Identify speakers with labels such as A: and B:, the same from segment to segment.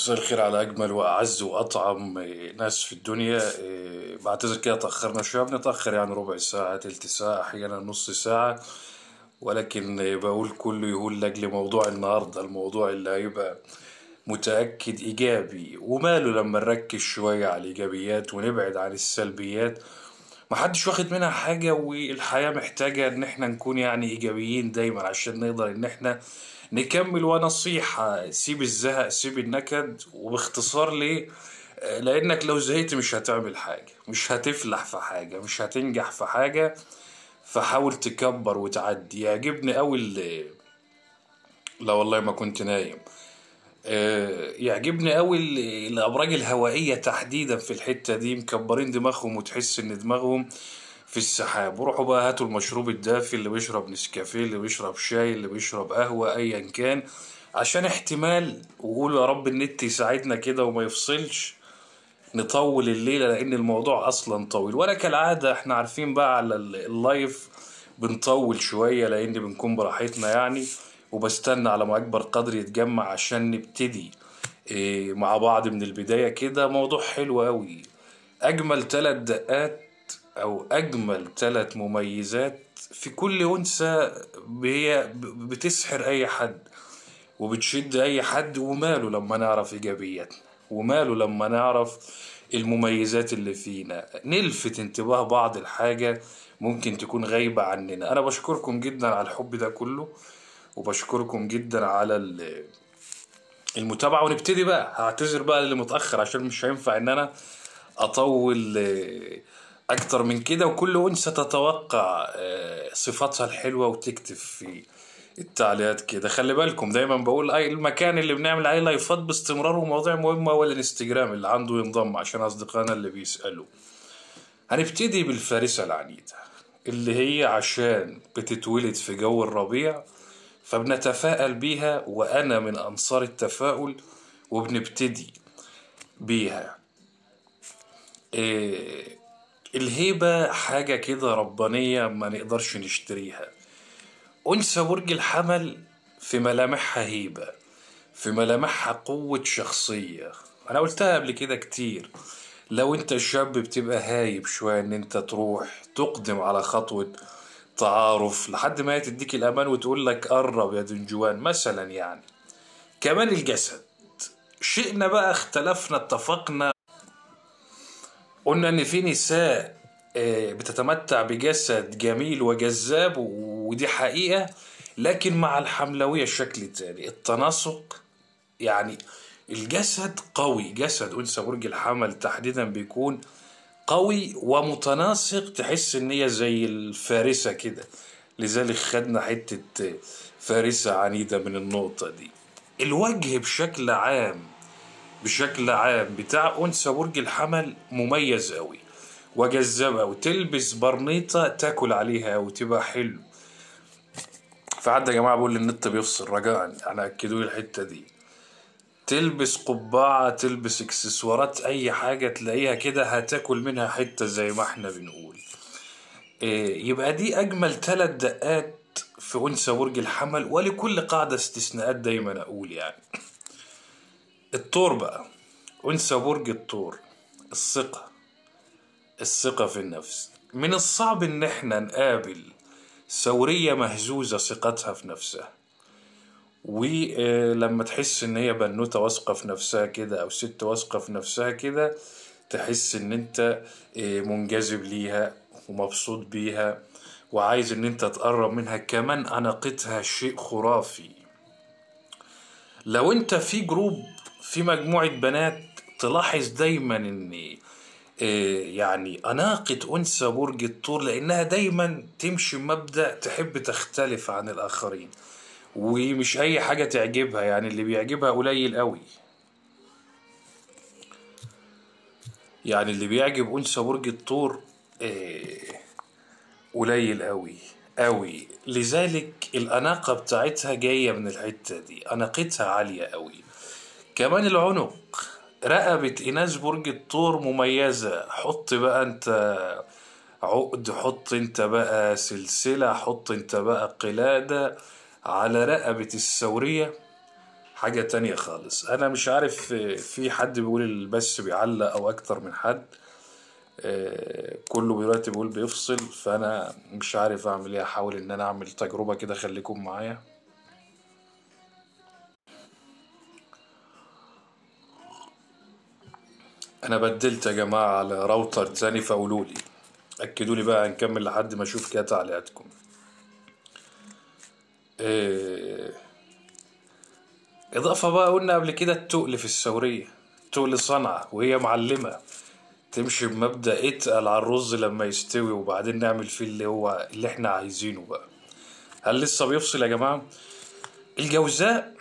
A: مساء الخير على أجمل وأعز وأطعم ناس في الدنيا إيه، بعتذر كده تأخرنا شوية بنتأخر يعني ربع ساعة تلت ساعة أحيانا نص ساعة ولكن إيه، بقول كله يهون لأجل موضوع النهاردة الموضوع اللي هيبقى متأكد إيجابي وماله لما نركز شوية على الإيجابيات ونبعد عن السلبيات محدش واخد منها حاجة والحياة محتاجة إن احنا نكون يعني إيجابيين دايما عشان نقدر إن احنا نكمل ونصيحة سيب الزهق سيب النكد وباختصار ليه؟ آه، لأنك لو زهقت مش هتعمل حاجة مش هتفلح في حاجة مش هتنجح في حاجة فحاول تكبر وتعدي يعجبني أوي اللي لا والله ما كنت نايم آه، يعجبني قوي ال- الابراج الهوائيه تحديدا في الحته دي مكبرين دماغهم وتحس ان دماغهم في السحاب وروحوا بقى هاتوا المشروب الدافي اللي بيشرب نسكافيه اللي بيشرب شاي اللي بيشرب قهوه ايا كان عشان احتمال وقولوا يا رب النت يساعدنا كده وما يفصلش نطول الليله لان الموضوع اصلا طويل ولا كالعاده احنا عارفين بقى على ال- اللايف بنطول شويه لان بنكون براحتنا يعني وبستنى على ما اكبر قدر يتجمع عشان نبتدي إيه، مع بعض من البدايه كده موضوع حلو قوي اجمل ثلاث دقات او اجمل ثلاث مميزات في كل انثى هي بتسحر اي حد وبتشد اي حد وماله لما نعرف ايجابياتنا وماله لما نعرف المميزات اللي فينا نلفت انتباه بعض الحاجة ممكن تكون غايبة عننا انا بشكركم جدا على الحب ده كله وبشكركم جدا على ال- المتابعة ونبتدي بقى هعتذر بقى اللي متأخر عشان مش هينفع ان انا اطول آه، اكتر من كده وكل انثى تتوقع آه، صفاتها الحلوة وتكتب في التعليقات كده خلي بالكم دايما بقول اي المكان اللي بنعمل عليه لايفات باستمرار ومواضيع مهمة هو الانستجرام اللي عنده ينضم عشان اصدقائنا اللي بيسألوا هنبتدي بالفارسة العنيدة اللي هي عشان بتتولد في جو الربيع فبنتفائل بيها وأنا من أنصار التفاؤل وبنبتدي بيها إيه الهيبة حاجة كده ربانية ما نقدرش نشتريها أنثى برج الحمل في ملامحها هيبة في ملامحها قوة شخصية أنا قلتها قبل كده كتير لو أنت شاب بتبقى هايب شوية إن أنت تروح تقدم على خطوة تعارف لحد ما هي تديك الأمان وتقول لك قرب يا دنجوان مثلا يعني كمان الجسد شئنا بقى اختلفنا اتفقنا قلنا ان في نساء آه، بتتمتع بجسد جميل وجذاب ودي حقيقة لكن مع الحملوية الشكل التاني التناسق يعني الجسد قوي جسد أنثى برج الحمل تحديدا بيكون قوي ومتناسق تحس ان هي زي الفارسة كده لذلك خدنا حتة فارسة عنيدة من النقطة دي الوجه بشكل عام بشكل عام بتاع أنثى برج الحمل مميز أوي وجذاب أوي تلبس برنيطة تاكل عليها أوي تبقى حلو فحد يا جماعة بيقول لي النت بيفصل رجاء يعني أكدوا لي الحتة دي تلبس قبعة تلبس اكسسوارات أي حاجة تلاقيها كده هتاكل منها حتة زي ما احنا بنقول إيه، يبقى دي أجمل ثلاث دقات في أنثى برج الحمل ولكل قاعدة استثناءات دايما أقول يعني الطور بقى أنثى برج الطور الثقة الثقة في النفس من الصعب إن احنا نقابل ثورية مهزوزة ثقتها في نفسها ولما تحس ان هي بنوتة واثقة في نفسها كده او ست واثقة في نفسها كده تحس ان انت آه، منجذب ليها ومبسوط بيها وعايز ان انت تقرب منها كمان اناقتها شيء خرافي لو انت في جروب في مجموعة بنات تلاحظ دايما ان آه، يعني أناقة أنثى برج الثور لأنها دايما تمشي بمبدأ تحب تختلف عن الآخرين ومش أي حاجة تعجبها يعني اللي بيعجبها قليل قوي يعني اللي بيعجب أنثى برج الثور آه، قليل قوي قوي لذلك الأناقة بتاعتها جاية من الحتة دي أناقتها عالية قوي كمان العنق رقبة إناث برج الثور مميزة حط بقى أنت عقد حط أنت بقى سلسلة حط أنت بقى قلادة على رقبة الثورية حاجة تانية خالص انا مش عارف آه، في حد بيقول البث بيعلق او اكتر من حد آه، كله دلوقتي بيقول بيفصل فانا مش عارف اعمل ايه احاول ان انا اعمل تجربة كده خليكم معايا انا بدلت يا جماعة على راوتر تاني فقولوا لي اكدوا لي بقى هنكمل لحد ما اشوف كده تعليقاتكم آه، اضافة بقى قلنا قبل كده التقل في الثورية تقل صنعة وهي معلمة تمشي بمبدأ اتقل على الرز لما يستوي وبعدين نعمل فيه اللي هو اللي احنا عايزينه بقى هل لسه بيفصل يا جماعة الجوزاء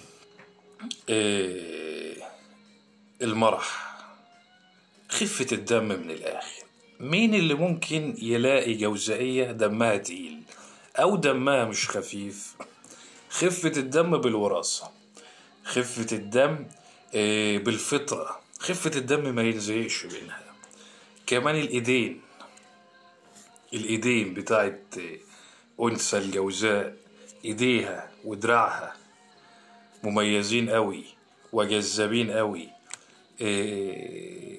A: آه، المرح خفة الدم من الآخر مين اللي ممكن يلاقي جوزائية دمها تقيل أو دمها مش خفيف خفة الدم بالوراثة خفة الدم آه، بالفطرة خفة الدم ما ينزهقش منها كمان الإيدين الإيدين بتاعت آه، أنثى الجوزاء إيديها ودراعها مميزين قوي وجذابين قوي آه،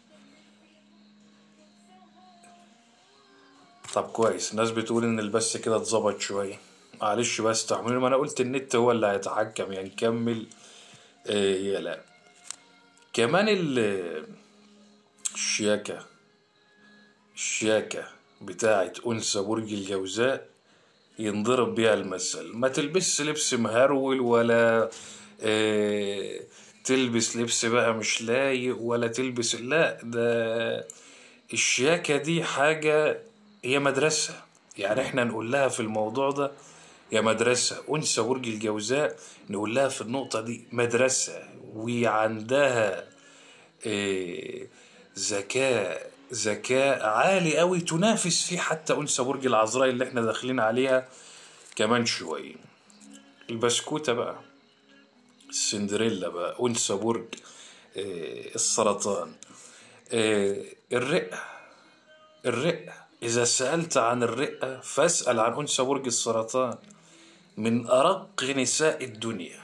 A: طب كويس الناس بتقول ان البث كده اتظبط شويه معلش بس تحملوا ما انا قلت النت هو اللي هيتحكم يعني نكمل آه يا لا كمان ال- الشياكة الشياكة بتاعت أنثى برج الجوزاء ينضرب بيها المثل ما تلبس لبس مهرول ولا آه تلبس لبس بقى مش لايق ولا تلبس لا ده الشياكة دي حاجة هي مدرسة يعني احنا نقول لها في الموضوع ده يا مدرسة أنثى برج الجوزاء نقول لها في النقطة دي مدرسة وعندها آه، ذكاء ذكاء عالي قوي تنافس فيه حتى أنثى برج العذراء اللي احنا داخلين عليها كمان شوية البسكوتة بقى السندريلا بقى أنثى برج آه، السرطان آه، الرئة الرئة إذا سألت عن الرئة فاسأل عن أنثى برج السرطان من أرق نساء الدنيا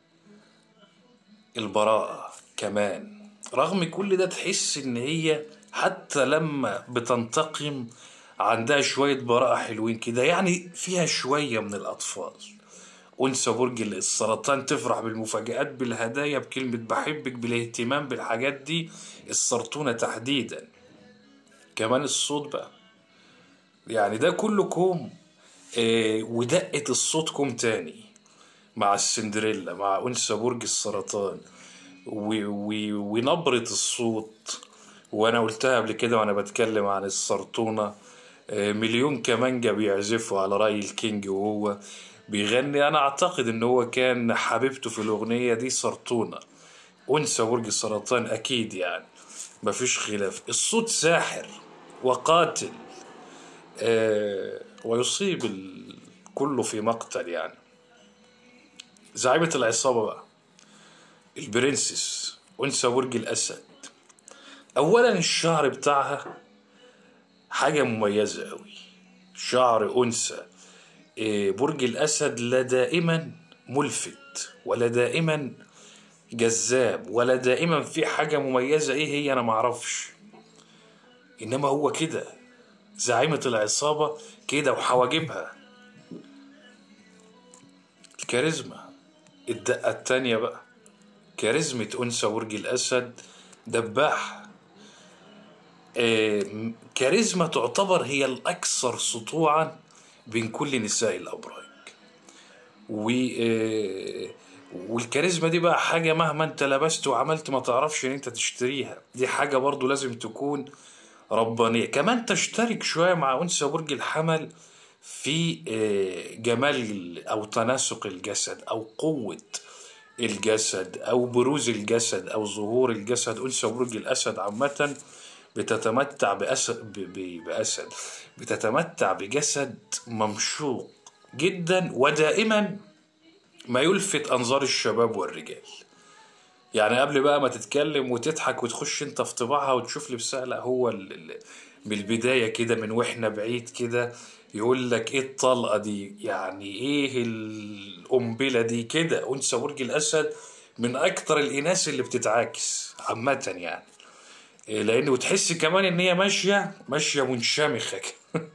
A: البراءة كمان رغم كل ده تحس إن هي حتى لما بتنتقم عندها شوية براءة حلوين كده يعني فيها شوية من الأطفال أنثى برج السرطان تفرح بالمفاجآت بالهدايا بكلمة بحبك بالاهتمام بالحاجات دي السرطونة تحديدا كمان الصوت بقى يعني ده كله كوم آه ودقة الصوت كوم تاني مع السندريلا مع أنثى برج السرطان و و ونبرة الصوت وأنا قلتها قبل كده وأنا بتكلم عن السرطونة آه مليون كمانجا بيعزفوا على رأي الكينج وهو بيغني أنا أعتقد إن هو كان حبيبته في الأغنية دي سرطونة أنثى برج السرطان أكيد يعني مفيش خلاف الصوت ساحر وقاتل آه، ويصيب الكل في مقتل يعني زعيمة العصابة بقى البرنسس أنثى برج الأسد أولا الشعر بتاعها حاجة مميزة أوي شعر أنثى آه، برج الأسد لا دائما ملفت ولا دائما جذاب ولا دائما في حاجة مميزة إيه هي أنا معرفش إنما هو كده زعيمة العصابة كده وحواجبها الكاريزما الدقة التانية بقى كاريزمة أنثى برج الأسد دباح آه، م- كاريزما تعتبر هي الأكثر سطوعا بين كل نساء الأبراج و آه، والكاريزما دي بقى حاجة مهما انت لبست وعملت ما تعرفش ان انت تشتريها دي حاجة برضو لازم تكون ربانية كمان تشترك شوية مع أنثى برج الحمل في آه، جمال أو تناسق الجسد أو قوة الجسد أو بروز الجسد أو ظهور الجسد أنثى برج الأسد عامة بتتمتع بأسد, ب- ب- بأسد بتتمتع بجسد ممشوق جدا ودائما ما يلفت أنظار الشباب والرجال يعني قبل بقى ما تتكلم وتضحك وتخش انت في طباعها وتشوف لبسها لا هو ال- ال- من البداية كده من واحنا بعيد كده يقول لك ايه الطلقة دي يعني ايه القنبلة دي كده انثى برج الاسد من اكتر الاناث اللي بتتعاكس عامة يعني إيه، لانه تحس كمان ان هي ماشية ماشية منشمخة كده.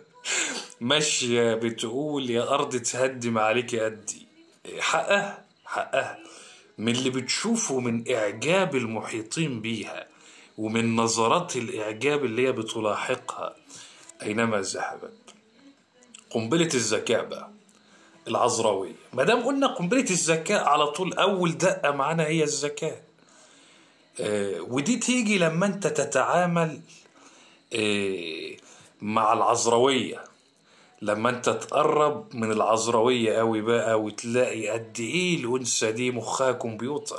A: ماشية بتقول يا ارض تهدم عليك قدي إيه، حقها حقها من اللي بتشوفه من اعجاب المحيطين بيها ومن نظرات الاعجاب اللي هي بتلاحقها اينما ذهبت قنبلة الذكاء بقى العذراوية ما دام قلنا قنبلة الذكاء على طول أول دقة معانا هي الذكاء آه ودي تيجي لما أنت تتعامل آه مع العذراوية لما أنت تقرب من العذراوية قوي بقى وتلاقي قد إيه الأنثى دي مخها كمبيوتر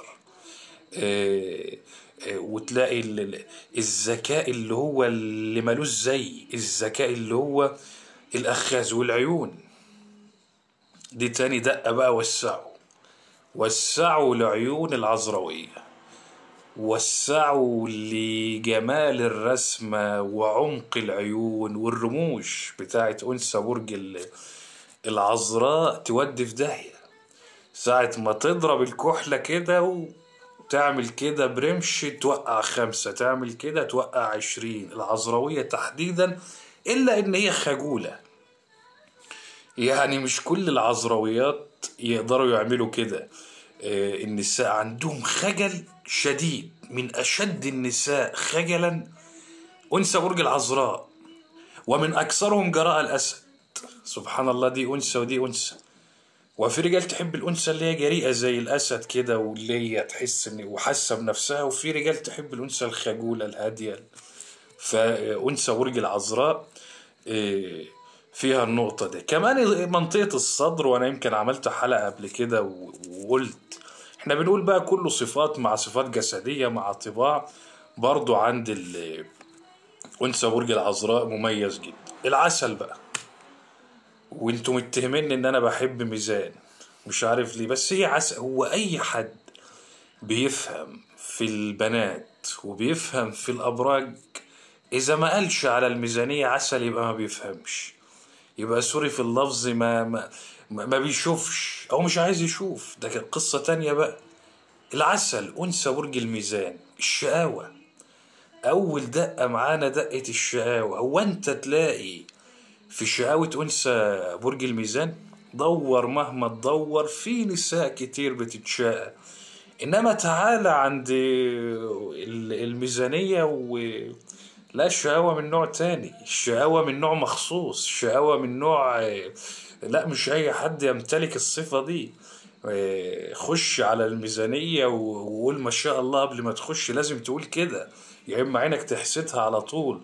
A: آه آه، وتلاقي ال- ال- الذكاء اللي هو اللي ملوش زي الذكاء اللي هو الأخاذ والعيون دي تاني دقة بقى وسعوا وسعوا لعيون العذراوية وسعوا لجمال الرسمة وعمق العيون والرموش بتاعت أنثى برج ال- العذراء تودي في داهية ساعة ما تضرب الكحلة كده وتعمل كده برمش توقع خمسة تعمل كده توقع عشرين العذراوية تحديدا إلا إن هي خجولة يعني مش كل العذراويات يقدروا يعملوا كده آه، النساء عندهم خجل شديد من أشد النساء خجلا أنثى برج العذراء ومن أكثرهم جراء الأسد سبحان الله دي أنثى ودي أنثى وفي رجال تحب الأنثى اللي هي جريئة زي الأسد كده واللي هي تحس إن وحاسة بنفسها وفي رجال تحب الأنثى الخجولة الهادية فأنثى برج العذراء آه، فيها النقطة دي كمان منطقة الصدر وأنا يمكن عملت حلقة قبل كده و- وقلت احنا بنقول بقى كله صفات مع صفات جسدية مع طباع برضو عند ال- أنثى برج العذراء مميز جدا العسل بقى وانتوا متهمين ان انا بحب ميزان مش عارف ليه بس هي عسل هو اي حد بيفهم في البنات وبيفهم في الابراج اذا ما قالش على الميزانية عسل يبقى ما بيفهمش يبقى سوري في اللفظ ما ما ما ما بيشوفش او مش عايز يشوف ده كانت قصة تانية بقى العسل انثى برج الميزان الشقاوة اول دقة معانا دقة الشقاوة هو انت تلاقي في شقاوة أنثى برج الميزان دور مهما تدور في نساء كتير بتتشاقى إنما تعالى عند ال- الميزانية و لا الشقاوة من نوع تاني الشقاوة من نوع مخصوص الشقاوة من نوع لا مش أي حد يمتلك الصفة دي خش على الميزانية وقول ما شاء الله قبل ما تخش لازم تقول كده يا إما عينك تحسدها على طول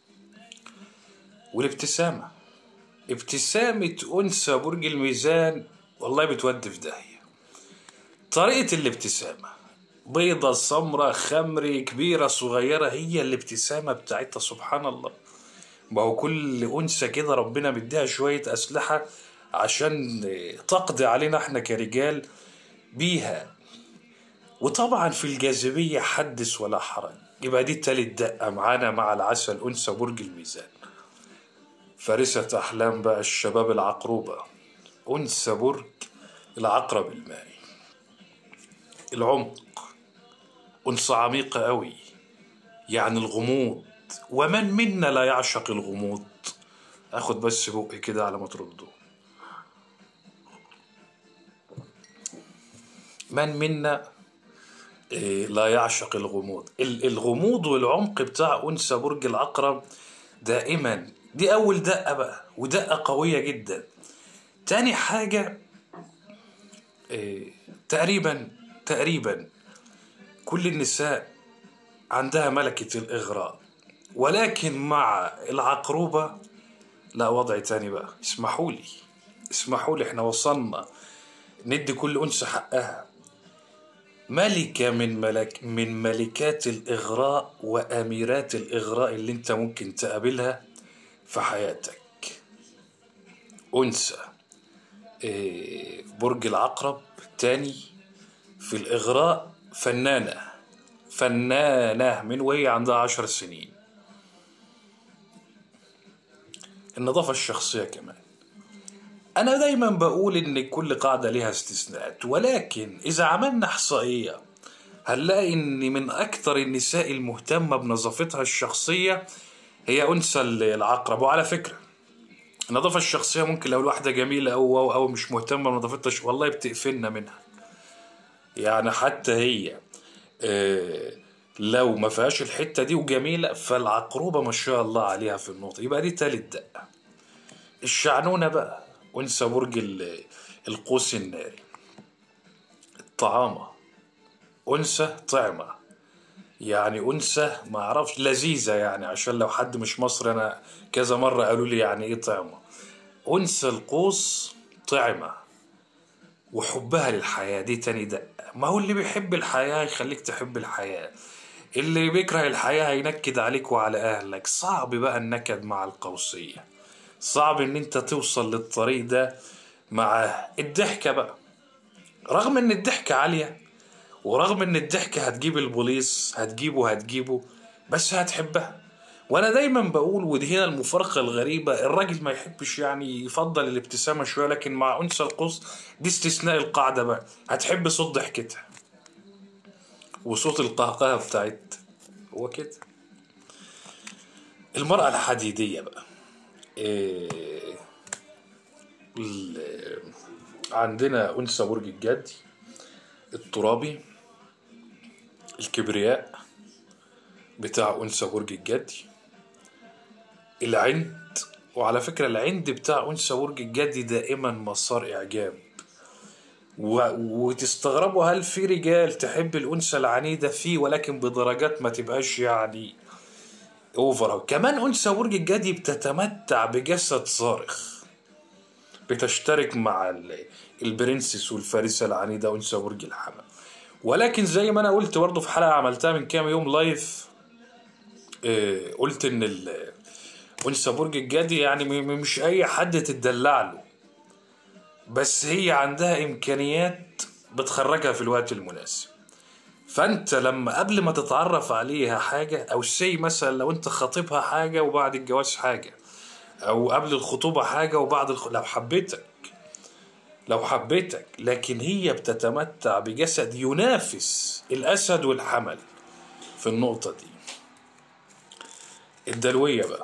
A: والابتسامة ابتسامة أنثى برج الميزان والله بتودي في داهية طريقة الابتسامة بيضة سمرة خمري كبيرة صغيرة هي الابتسامة بتاعتها سبحان الله ما هو كل أنثى كده ربنا مديها شوية أسلحة عشان تقضي علينا احنا كرجال بيها وطبعا في الجاذبية حدث ولا حرج يبقى دي تالت دقة معانا مع العسل أنثى برج الميزان فارسة أحلام بقى الشباب العقروبة أنثى برج العقرب المائي العمق أنثى عميقة أوي يعني الغموض ومن منا لا يعشق الغموض أخد بس بقي كده على ما تردوا من منا إيه، لا يعشق الغموض ال- الغموض والعمق بتاع أنثى برج العقرب دائما دي أول دقة بقى ودقة قوية جدا تاني حاجة إيه، تقريبا تقريبا كل النساء عندها ملكة الإغراء ولكن مع العقروبة لا وضع تاني بقى اسمحوا لي اسمحوا لي احنا وصلنا ندي كل أنثى حقها ملكة من ملك من ملكات الإغراء وأميرات الإغراء اللي أنت ممكن تقابلها في حياتك أنثى إيه، برج العقرب تاني في الإغراء فنانة فنانة من وهي عندها عشر سنين النظافة الشخصية كمان أنا دايما بقول إن كل قاعدة لها استثناءات ولكن إذا عملنا إحصائية هنلاقي إن من أكثر النساء المهتمة بنظافتها الشخصية هي أنثى العقرب وعلى فكرة النظافة الشخصية ممكن لو الواحدة جميلة أو أو, أو مش مهتمة بنظافتها الش- والله بتقفلنا منها يعني حتى هي آه، لو ما فيهاش الحتة دي وجميلة فالعقروبة ما شاء الله عليها في النقطة يبقى دي تالت دقة الشعنونة بقى وانسى برج ال- القوس الناري الطعامة أنثى طعمة يعني أنثى ما أعرفش لذيذة يعني عشان لو حد مش مصري أنا كذا مرة قالوا لي يعني إيه طعمة أنثى القوس طعمة وحبها للحياة دي تاني دقة ما هو اللي بيحب الحياة يخليك تحب الحياة اللي بيكره الحياة هينكد عليك وعلى أهلك صعب بقى النكد مع القوسية صعب ان انت توصل للطريق ده مع الضحكة بقى رغم ان الضحكة عالية ورغم ان الضحكة هتجيب البوليس هتجيبه هتجيبه بس هتحبها وانا دايما بقول ودي هنا المفارقة الغريبة الراجل ما يحبش يعني يفضل الابتسامة شوية لكن مع انثى القوس دي استثناء القاعدة بقى هتحب صوت ضحكتها وصوت القهقهة بتاعت هو كده المرأة الحديدية بقى إيه ال- عندنا أنثى برج الجدي الترابي الكبرياء بتاع أنثى برج الجدي العند وعلى فكرة العند بتاع أنثى برج الجدي دائما مسار إعجاب و... وتستغربوا هل في رجال تحب الأنثى العنيدة فيه ولكن بدرجات ما تبقاش يعني اوفر كمان انثى برج الجدي بتتمتع بجسد صارخ بتشترك مع ال- البرنسس والفارسه العنيده انثى برج الحمل ولكن زي ما انا قلت برضه في حلقه عملتها من كام يوم لايف آه، قلت ان ال- انثى برج الجدي يعني م- م- مش اي حد تدلع له بس هي عندها امكانيات بتخرجها في الوقت المناسب فانت لما قبل ما تتعرف عليها حاجة او سي مثلا لو انت خاطبها حاجة وبعد الجواز حاجة او قبل الخطوبة حاجة وبعد الخ... لو حبيتك لو حبيتك لكن هي بتتمتع بجسد ينافس الاسد والحمل في النقطة دي الدلوية بقى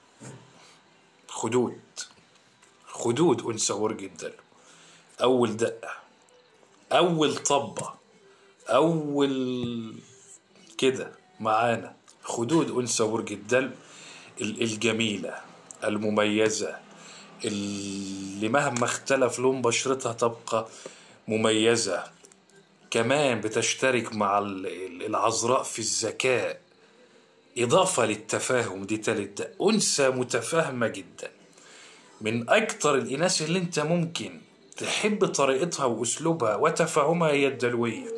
A: خدود خدود انثى برج الدلو اول دقة اول طبة اول كده معانا خدود انثى برج الدلو ال- الجميله المميزه اللي مهما اختلف لون بشرتها تبقى مميزه كمان بتشترك مع ال- ال- العذراء في الذكاء إضافة للتفاهم دي تالت ده أنثى متفاهمة جدا من أكتر الإناث اللي أنت ممكن تحب طريقتها وأسلوبها وتفاهمها هي الدلوية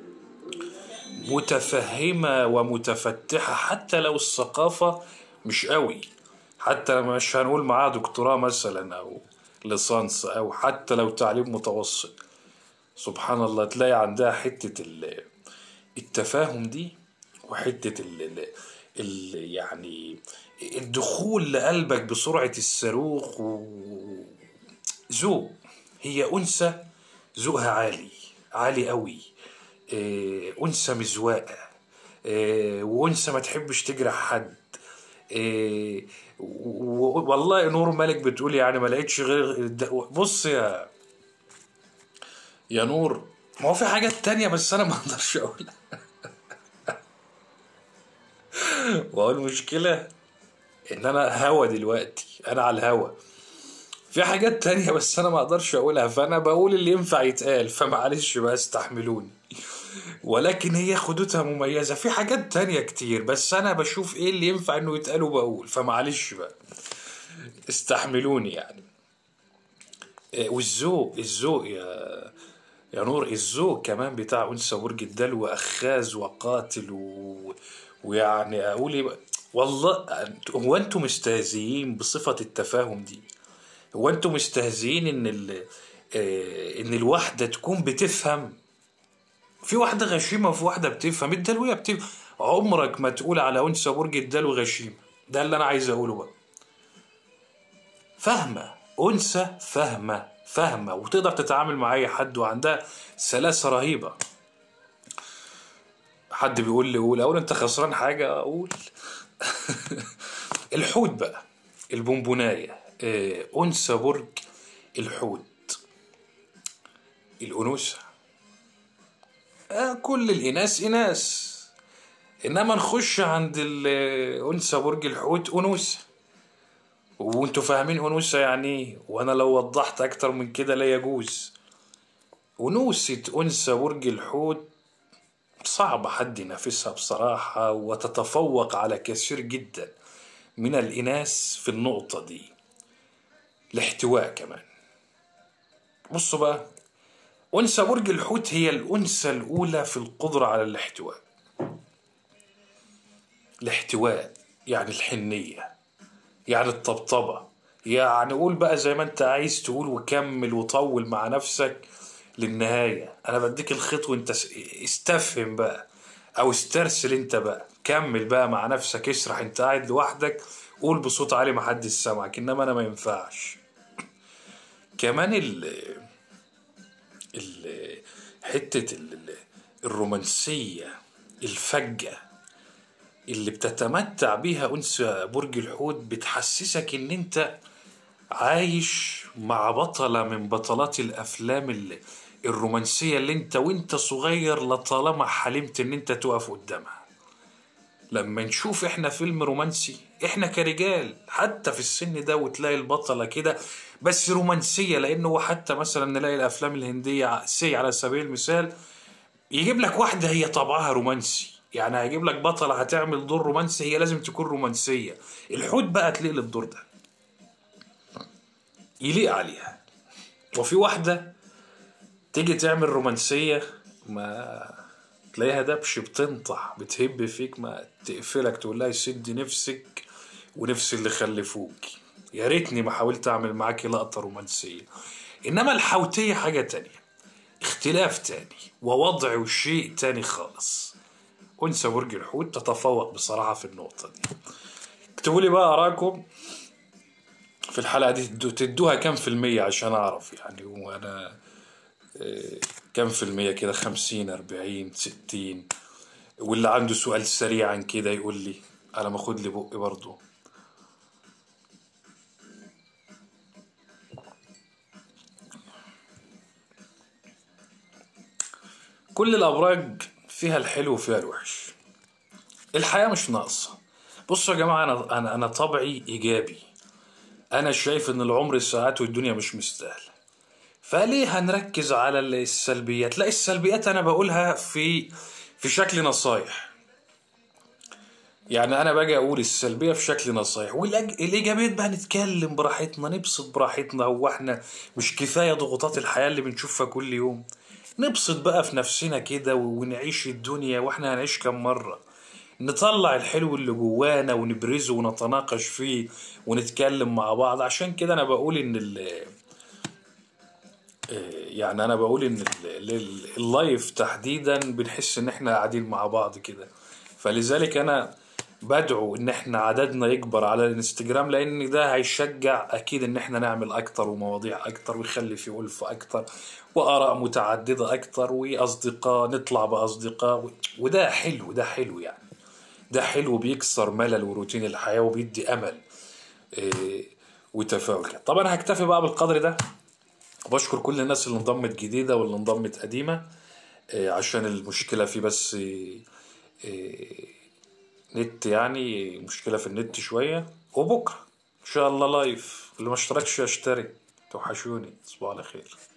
A: متفهمة ومتفتحة حتى لو الثقافة مش قوي حتى لو مش هنقول معاها دكتوراه مثلا أو ليسانس أو حتى لو تعليم متوسط سبحان الله تلاقي عندها حتة ال- التفاهم دي وحتة ال ال ال يعني الدخول لقلبك بسرعة الصاروخ و- ذوق هي أنثى ذوقها عالي عالي قوي آه، أنثى مزواقة آه، وأنثى ما تحبش تجرح حد آه، و- و- والله نور ملك بتقول يعني ما لقيتش غير الد- بص يا يا نور ما هو في حاجات تانية بس أنا ما أقدرش أقولها وهو المشكلة إن أنا هوا دلوقتي أنا على الهوا في حاجات تانية بس أنا ما أقدرش أقولها فأنا بقول اللي ينفع يتقال فمعلش بقى استحملوني ولكن هي خدودها مميزة في حاجات تانية كتير بس أنا بشوف إيه اللي ينفع إنه يتقال وبقول فمعلش بقى استحملوني يعني إيه، والذوق الذوق يا يا نور الذوق كمان بتاع أنثى برج الدلو أخاذ وقاتل و... ويعني أقول إيه بقى؟ والله أنت- هو أنتم مستهزئين بصفة التفاهم دي هو أنتم مستهزئين إن ال... آه، إن الواحدة تكون بتفهم في واحدة غشيمة وفي واحدة بتفهم الدلوية بتفهم عمرك ما تقول على أنثى برج الدلو غشيمة ده اللي أنا عايز أقوله بقى فاهمة أنثى فاهمة فاهمة وتقدر تتعامل مع أي حد وعندها سلاسة رهيبة حد بيقول لي قول أقول أنت خسران حاجة أقول الحوت بقى البونبوناية آه، أنثى برج الحوت الأنوثة آه، كل الإناث إناث إنما نخش عند ال- أنثى برج الحوت أنوثة وانتوا فاهمين أنوثة يعني إيه وأنا لو وضحت أكتر من كده لا يجوز أنوثة أنثى برج الحوت صعب حد ينافسها بصراحة وتتفوق على كثير جدا من الإناث في النقطة دي الاحتواء كمان بصوا بقى أنثى برج الحوت هي الأنثى الأولى في القدرة على الاحتواء الاحتواء يعني الحنية يعني الطبطبة يعني قول بقى زي ما انت عايز تقول وكمل وطول مع نفسك للنهاية انا بديك الخيط وانت س- استفهم بقى او استرسل انت بقى كمل بقى مع نفسك اسرح انت قاعد لوحدك قول بصوت عالي محدش سامعك انما انا ما ينفعش كمان ال ال حتة ال- ال- الرومانسية الفجة اللي بتتمتع بيها أنثى برج الحوت بتحسسك إن أنت عايش مع بطلة من بطلات الأفلام ال- الرومانسية اللي أنت وأنت صغير لطالما حلمت إن أنت تقف قدامها لما نشوف إحنا فيلم رومانسي إحنا كرجال حتى في السن ده وتلاقي البطلة كده بس رومانسية لأنه هو حتى مثلا نلاقي الأفلام الهندية سي على سبيل المثال يجيب لك واحدة هي طبعها رومانسي يعني هيجيب لك بطلة هتعمل دور رومانسي هي لازم تكون رومانسية الحوت بقى تليق للدور ده يليق عليها وفي واحدة تيجي تعمل رومانسية ما تلاقيها دبش بتنطح بتهب فيك ما تقفلك تقول لها يسد نفسك ونفس اللي خلفوك يا ريتني ما حاولت اعمل معاكي لقطة رومانسية انما الحوتية حاجة تانية اختلاف تاني ووضع وشيء تاني خالص أنثى برج الحوت تتفوق بصراحة في النقطة دي اكتبوا لي بقى أراكم في الحلقة دي تدو- تدوها كام في المية عشان أعرف يعني وأنا آه، كام في المية كده خمسين أربعين ستين واللي عنده سؤال سريعا كده يقول لي أنا باخد لي بقي برضه كل الأبراج فيها الحلو وفيها الوحش الحياة مش ناقصة بصوا يا جماعة أنا أنا أنا طبعي إيجابي أنا شايف إن العمر ساعات والدنيا مش مستاهلة فليه هنركز على السلبيات لا السلبيات أنا بقولها في في شكل نصايح يعني أنا باجي أقول السلبية في شكل نصايح والإيجابيات بقى نتكلم براحتنا نبسط براحتنا هو إحنا مش كفاية ضغوطات الحياة اللي بنشوفها كل يوم نبسط بقى في نفسنا كده ونعيش الدنيا واحنا هنعيش كم مرة نطلع الحلو اللي جوانا ونبرزه ونتناقش فيه ونتكلم مع بعض عشان كده انا بقول ان ال يعني انا بقول ان ال- ال- اللايف تحديدا بنحس ان احنا قاعدين مع بعض كده فلذلك انا بدعو ان احنا عددنا يكبر على الانستجرام لان ده هيشجع اكيد ان احنا نعمل اكتر ومواضيع اكتر ويخلي في ألفة اكتر واراء متعددة اكتر واصدقاء نطلع باصدقاء و- وده حلو ده حلو يعني ده حلو بيكسر ملل وروتين الحياة وبيدي امل إيه، وتفاؤل كده. طب انا هكتفي بقى بالقدر ده بشكر كل الناس اللي انضمت جديدة واللي انضمت قديمة إيه، عشان المشكلة في بس إيه، إيه، نت يعني مشكلة في النت شوية وبكرة إن شاء الله لايف اللي ما اشتركش يشترك توحشوني تصبحوا على خير